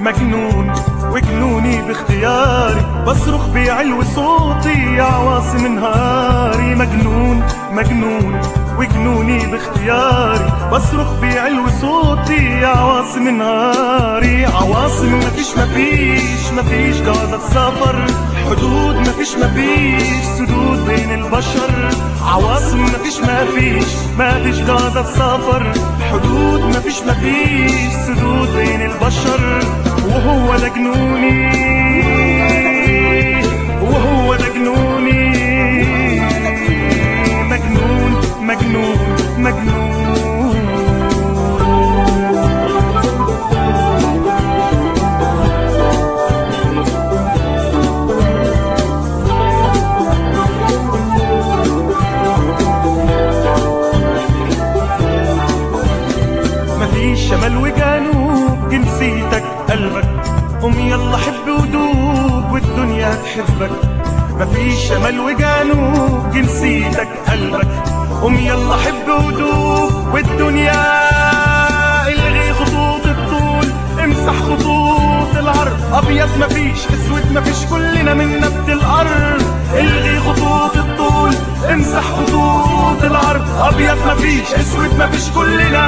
مجنون وجنوني باختياري بصرخ بعلو صوتي يا عواصم نهاري مجنون مجنون وجنوني باختياري بصرخ بعلو صوتي يا عواصم نهاري عواصم مفيش مفيش مفيش قاعدة سفر حدود مفيش مفيش سدود بين البشر عواصم مفيش مفيش مفيش قاعدة سفر حدود مفيش مفيش سدود بين البشر وهو ده جنوني وهو ده جنوني مجنون مجنون مجنون مفيش شمال وجنوب جنسيتك قلبك قوم يلا حب ودوب والدنيا تحبك مفيش شمال وجنوب جنسيتك قلبك قوم يلا حب ودوب والدنيا الغي خطوط الطول امسح خطوط العرض ابيض مفيش اسود مفيش كلنا من نبت الارض الغي خطوط الطول امسح خطوط العرض ابيض مفيش اسود مفيش كلنا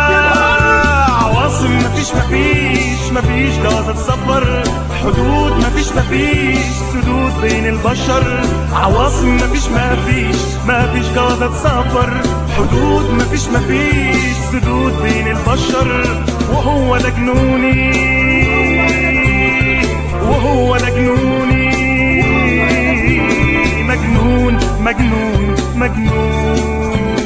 عواصم مفيش مفيش مفيش قادر تصبر حدود مفيش مفيش سدود بين البشر عواصم مفيش مفيش مفيش قادر تصبر حدود مفيش مفيش سدود بين البشر وهو ده جنوني وهو ده جنوني مجنون مجنون مجنون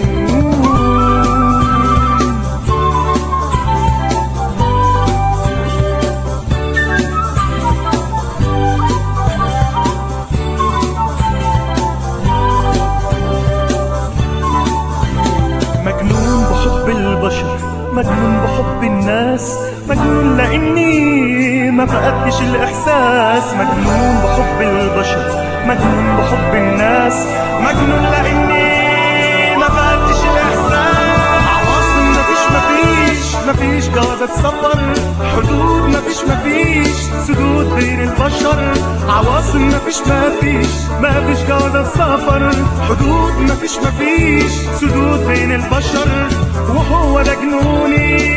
مجنون بحب البشر مجنون بحب الناس مجنون لاني ما فقدتش الاحساس مجنون بحب البشر مجنون بحب الناس مجنون لاني ما فقدتش الاحساس عواصم مفيش مفيش مفيش جوازة سفر حدود مفيش مفيش سدود بين البشر عواصم مفيش مفيش مفيش جوازة سفر حدود مفيش مفيش سدود بين البشر وهو ده جنوني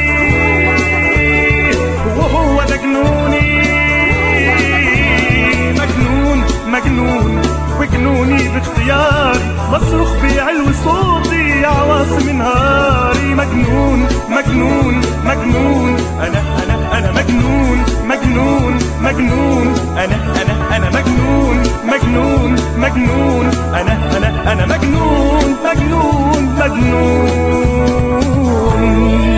وهو ده جنوني مجنون مجنون وجنوني باختياري بصرخ بعلو صوتي يا عواصم نهاري مجنون مجنون مجنون انا انا انا مجنون مجنون مجنون انا انا انا مجنون مجنون مجنون انا انا انا مجنون مجنون مجنون